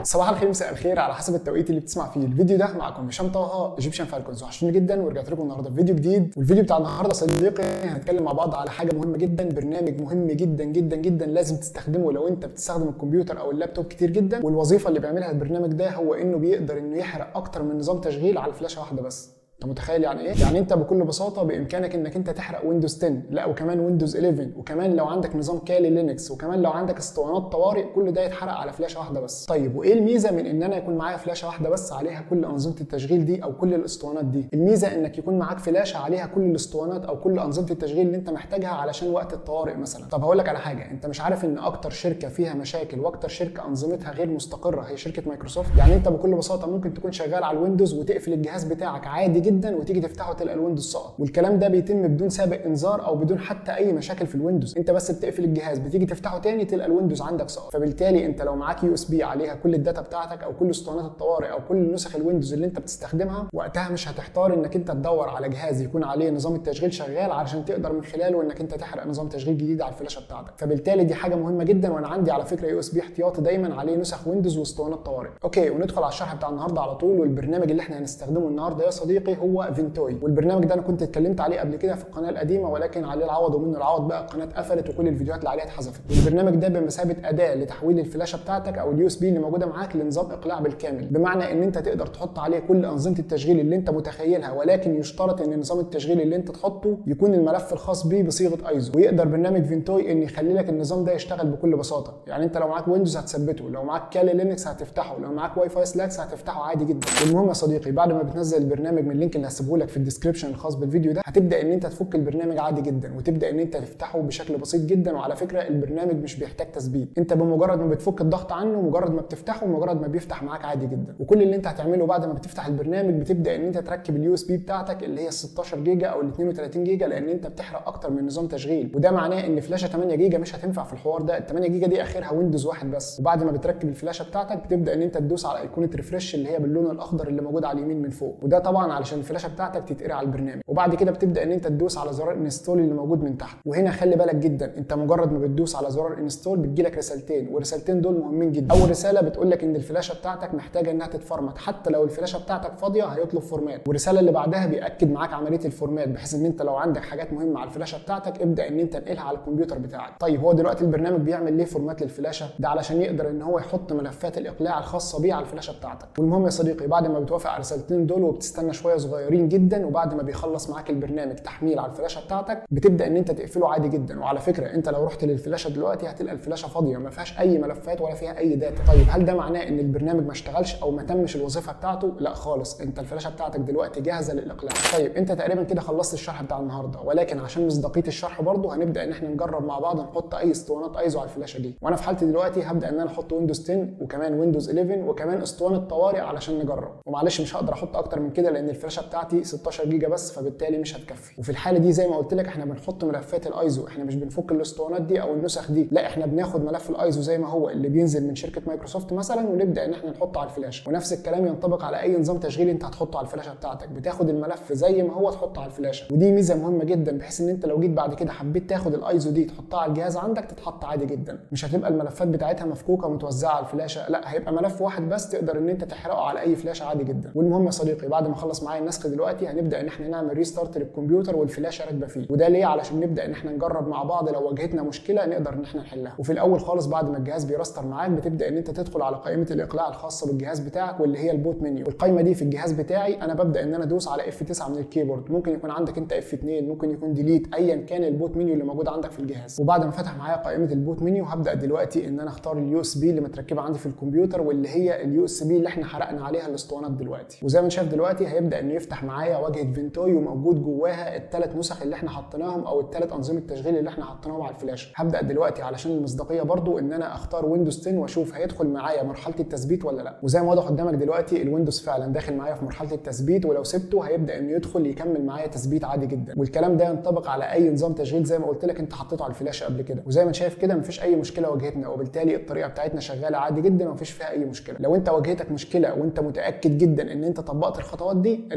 صباح الخير مساء الخير على حسب التوقيت اللي بتسمع فيه الفيديو ده معكم هشام طه ايجيبشن فالكونز وحشتوني جدا ورجعت لكم النهارده بفيديو جديد والفيديو بتاع النهارده صديقي هنتكلم مع بعض على حاجه مهمه جدا برنامج مهم جدا جدا جدا لازم تستخدمه لو انت بتستخدم الكمبيوتر او اللابتوب كتير جدا والوظيفه اللي بيعملها البرنامج ده هو انه بيقدر انه يحرق اكتر من نظام تشغيل على فلاشه واحده بس انت متخيل يعني ايه؟ يعني انت بكل بساطه بامكانك انك انت تحرق ويندوز 10 لا وكمان ويندوز 11 وكمان لو عندك نظام كالي لينكس وكمان لو عندك اسطوانات طوارئ كل ده يتحرق على فلاشه واحده بس. طيب وايه الميزه من ان انا يكون معايا فلاشه واحده بس عليها كل انظمه التشغيل دي او كل الاسطوانات دي؟ الميزه انك يكون معاك فلاشه عليها كل الاسطوانات او كل انظمه التشغيل اللي انت محتاجها علشان وقت الطوارئ مثلا. طب هقول لك على حاجه انت مش عارف ان اكتر شركه فيها مشاكل واكتر شركه انظمتها غير مستقره هي شركه مايكروسوفت؟ يعني انت بكل بساطه ممكن تكون شغال على الويندوز وتقفل الجهاز بتاعك عادي جدا وتيجي تفتحه تفتحه تلقى الويندوز سقط والكلام ده بيتم بدون سابق انذار او بدون حتى اي مشاكل في الويندوز انت بس بتقفل الجهاز بتيجي تفتحه تاني تلقى الويندوز عندك سقط فبالتالي انت لو معاك يو اس بي عليها كل الداتا بتاعتك او كل اسطوانات الطوارئ او كل نسخ الويندوز اللي انت بتستخدمها وقتها مش هتحتار انك انت تدور على جهاز يكون عليه نظام التشغيل شغال علشان تقدر من خلاله انك انت تحرق نظام تشغيل جديد على الفلاشه بتاعتك فبالتالي دي حاجه مهمه جدا وانا عندي على فكره يو اس بي احتياطي دايما عليه نسخ ويندوز واسطوانات طوارئ اوكي وندخل على الشرح بتاع النهارده على طول والبرنامج اللي احنا هنستخدمه النهارده يا صديقي هو فينتوي والبرنامج ده انا كنت اتكلمت عليه قبل كده في القناه القديمه ولكن عليه العوض ومنه العوض بقى القناه اتقفلت وكل الفيديوهات اللي عليها اتحذفت البرنامج ده بمثابه اداه لتحويل الفلاشه بتاعتك او اليو اس بي اللي موجوده معاك لنظام اقلاع بالكامل بمعنى ان انت تقدر تحط عليه كل انظمه التشغيل اللي انت متخيلها ولكن يشترط ان نظام التشغيل اللي انت تحطه يكون الملف الخاص بيه بصيغه ايزو ويقدر برنامج فينتوي ان يخلي لك النظام ده يشتغل بكل بساطه يعني انت لو معاك ويندوز هتثبته لو معاك كالي لينكس هتفتحه لو معاك واي فاي سلاكس هتفتحه عادي جدا المهم يا صديقي بعد ما بتنزل البرنامج من اللينك اللي هسيبه لك في الديسكربشن الخاص بالفيديو ده هتبدا ان انت تفك البرنامج عادي جدا وتبدا ان انت تفتحه بشكل بسيط جدا وعلى فكره البرنامج مش بيحتاج تثبيت انت بمجرد ما بتفك الضغط عنه مجرد ما بتفتحه مجرد ما بيفتح معاك عادي جدا وكل اللي انت هتعمله بعد ما بتفتح البرنامج بتبدا ان انت تركب اليو اس بي بتاعتك اللي هي ال 16 جيجا او ال 32 جيجا لان انت بتحرق اكتر من نظام تشغيل وده معناه ان فلاشه 8 جيجا مش هتنفع في الحوار ده ال 8 جيجا دي اخرها ويندوز واحد بس وبعد ما بتركب الفلاشه بتاعتك بتبدا ان انت تدوس على ايقونه ريفرش اللي هي باللون الاخضر اللي موجود على اليمين من فوق وده طبعا علشان الفلاشه بتاعتك تتقرا على البرنامج وبعد كده بتبدا ان انت تدوس على زرار انستول اللي موجود من تحت وهنا خلي بالك جدا انت مجرد ما بتدوس على زرار انستول بتجيلك رسالتين والرسالتين دول مهمين جدا اول رساله بتقول لك ان الفلاشه بتاعتك محتاجه انها تتفرمت حتى لو الفلاشه بتاعتك فاضيه هيطلب فورمات والرساله اللي بعدها بياكد معاك عمليه الفورمات بحيث ان انت لو عندك حاجات مهمه على الفلاشه بتاعتك ابدا ان انت تنقلها على الكمبيوتر بتاعك طيب هو دلوقتي البرنامج بيعمل ليه فورمات للفلاشه ده علشان يقدر ان هو يحط ملفات الاقلاع الخاصه بيه على الفلاشه بتاعتك والمهم يا صديقي بعد ما بتوافق على الرسالتين دول وبتستنى شويه صغيرين جدا وبعد ما بيخلص معاك البرنامج تحميل على الفلاشه بتاعتك بتبدا ان انت تقفله عادي جدا وعلى فكره انت لو رحت للفلاشه دلوقتي هتلقى الفلاشه فاضيه ما فيهاش اي ملفات ولا فيها اي داتا طيب هل ده معناه ان البرنامج ما اشتغلش او ما تمش الوظيفه بتاعته لا خالص انت الفلاشه بتاعتك دلوقتي جاهزه للاقلاع طيب انت تقريبا كده خلصت الشرح بتاع النهارده ولكن عشان مصداقيه الشرح برضه هنبدا ان احنا نجرب مع بعض نحط اي اسطوانات ايزو على الفلاشه دي وانا في حالتي دلوقتي هبدا ان انا احط ويندوز 10 وكمان ويندوز 11 وكمان اسطوانه طوارئ علشان نجرب ومعلش مش هقدر احط اكتر من كده لان الفلاشه بتاعتي 16 جيجا بس فبالتالي مش هتكفي وفي الحاله دي زي ما قلت لك احنا بنحط ملفات الايزو احنا مش بنفك الاسطوانات دي او النسخ دي لا احنا بناخد ملف الايزو زي ما هو اللي بينزل من شركه مايكروسوفت مثلا ونبدا ان احنا نحطه على الفلاشه ونفس الكلام ينطبق على اي نظام تشغيل انت هتحطه على الفلاشه بتاعتك بتاخد الملف زي ما هو تحطه على الفلاشه ودي ميزه مهمه جدا بحيث ان انت لو جيت بعد كده حبيت تاخد الايزو دي تحطها على الجهاز عندك تتحط عادي جدا مش هتبقى الملفات بتاعتها مفكوكه ومتوزعه على الفلاشه لا هيبقى ملف واحد بس تقدر ان انت تحرقه على اي فلاشه عادي جدا والمهم يا صديقي بعد ما اخلص معايا النسخ دلوقتي هنبدا ان احنا نعمل ريستارت للكمبيوتر والفلاشه راكبه فيه وده ليه علشان نبدا ان احنا نجرب مع بعض لو واجهتنا مشكله نقدر ان احنا نحلها وفي الاول خالص بعد ما الجهاز بيراستر معاك بتبدا ان انت تدخل على قائمه الاقلاع الخاصه بالجهاز بتاعك واللي هي البوت منيو والقائمه دي في الجهاز بتاعي انا ببدا ان انا ادوس على اف 9 من الكيبورد ممكن يكون عندك انت اف 2 ممكن يكون ديليت ايا كان البوت منيو اللي موجود عندك في الجهاز وبعد ما فتح معايا قائمه البوت منيو هبدا دلوقتي ان انا اختار اليو اس بي اللي متركبه عندي في الكمبيوتر واللي هي اليو اس بي اللي احنا حرقنا عليها الاسطوانات دلوقتي وزي ما انت شايف دلوقتي هيبدا انه يفتح معايا واجهه فينتوي وموجود جواها الثلاث نسخ اللي احنا حطيناهم او الثلاث انظمه تشغيل اللي احنا حطيناهم على الفلاشه هبدا دلوقتي علشان المصداقيه برضو ان انا اختار ويندوز 10 واشوف هيدخل معايا مرحله التثبيت ولا لا وزي ما واضح قدامك دلوقتي الويندوز فعلا داخل معايا في مرحله التثبيت ولو سبته هيبدا انه يدخل يكمل معايا تثبيت عادي جدا والكلام ده ينطبق على اي نظام تشغيل زي ما قلت لك انت حطيته على الفلاشه قبل كده وزي ما انت شايف كده مفيش اي مشكله واجهتنا وبالتالي الطريقه بتاعتنا شغاله عادي جدا ومفيش فيها اي مشكله لو انت واجهتك مشكله وانت متاكد جدا ان انت طبقت الخطوات دي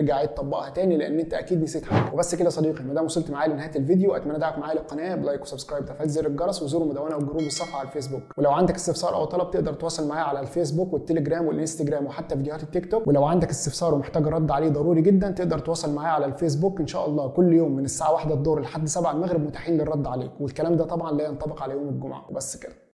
ارجع عيد طبقها تاني لان انت اكيد نسيت حاجه وبس كده يا صديقي ما دام وصلت معايا لنهايه الفيديو اتمنى دعمك معايا للقناه بلايك وسبسكرايب وتفعيل زر الجرس وزوروا مدونه وجروب الصفحه على الفيسبوك ولو عندك استفسار او طلب تقدر تتواصل معايا على الفيسبوك والتليجرام والانستجرام وحتى فيديوهات التيك توك ولو عندك استفسار ومحتاج رد عليه ضروري جدا تقدر تتواصل معايا على الفيسبوك ان شاء الله كل يوم من الساعه 1 الظهر لحد 7 المغرب متاحين للرد عليك والكلام ده طبعا لا ينطبق على يوم الجمعه وبس كده